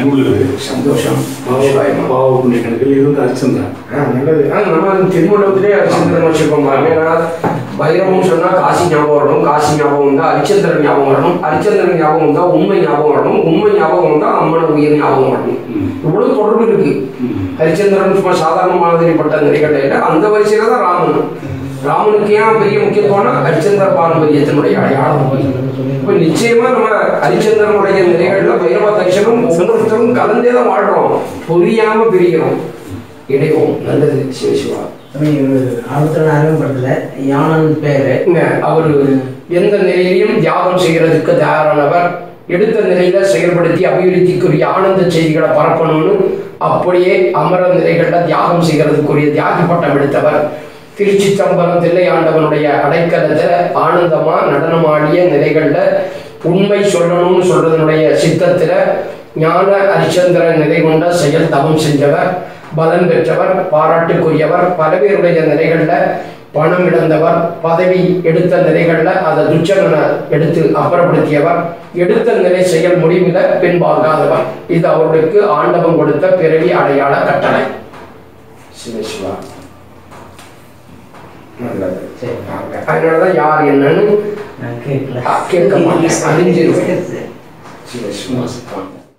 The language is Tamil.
உள்ளது சந்தோஷம் பாவ பாவ புண்ணிய கணக்கில் இருந்து அர்ச்சந்தான் ஆ, நல்லது ஆ, நம்ம திருமணத்திலே ஹரிச்சந்திரன் வச்சிருப்போம் ஏன்னா பைரவம் சொன்னா காசி ஞாபகம் வரணும் காசி ஞாபகம் வந்தா ஹரிச்சந்திரன் ஞாபகம் வரணும் ஹரிச்சந்திரன் ஞாபகம் வந்தா உண்மை ஞாபகம் வரணும் உண்மை ஞாபகம் வந்தா அம்மன உயிர் ஞாபகம் வரணும் ம். இவ்வளவு தொடர்பு இருக்கு ம். ஹரிச்சந்திரன் சும்மா சாதாரண மாதிரிப்பட்ட நிறைகள் இல்லை அந்த வரிசையில தான் ராமன் ராமனுக்கு ஏன் பெரிய முக்கியத்துவம்னா ஹரிச்சந்திர பாரம்பரியத்தினுடைய அடையாளம் இப்ப நிச்சயமா நம்ம ஹரிச்சந்திரனுடைய நிலைகள்ல பைரவ தரிசனம் ஒவ்வொருத்தரும் கலந்தே தான் வாழ்றோம் புரியாம பிரிக்கிறோம் இடைவோம் நல்லது சிவசிவா ஆபத்துல அறிமுகப்படுத்தல யானன் பேரு இங்க அவர் எந்த நிலையிலையும் தியாகம் செய்யறதுக்கு தயாரானவர் எடுத்த நிலையில செயல்படுத்தி அபிவிருத்திக்குரிய ஆனந்த செய்திகளை பரப்பணும்னு அப்படியே அமர நிலைகள்ல தியாகம் செய்யறதுக்குரிய தியாகி பட்டம் எடுத்தவர் திருச்சி தம்பரம் தில்லையாண்டவனுடைய அடைக்கலத்துல ஆனந்தமா நடனமாடிய நிலைகள்ல உண்மை சொல்லணும்னு சொல்றதனுடைய சித்தத்துல ஞான ஹரிச்சந்திர நிலை கொண்ட செயல் தவம் செஞ்சவர் பலன் பெற்றவர் பாராட்டுக்குரியவர் பல பேருடைய நிலைகள்ல பணம் இழந்தவர் பதவி எடுத்த நிலைகள்ல அதை துச்சகனை எடுத்து அப்புறப்படுத்தியவர் எடுத்த நிலை செயல் முடிவில் பின்பாகாதவர் இது அவர்களுக்கு ஆண்டவன் கொடுத்த பிறவி அடையாள கட்டளை சிவசிவா நல்லது சரி அதனாலதான் யார் என்னன்னு நான் கேட்கல கேட்க மாட்டேன் அறிஞ்சிருவேன் சரி. சிவசிவா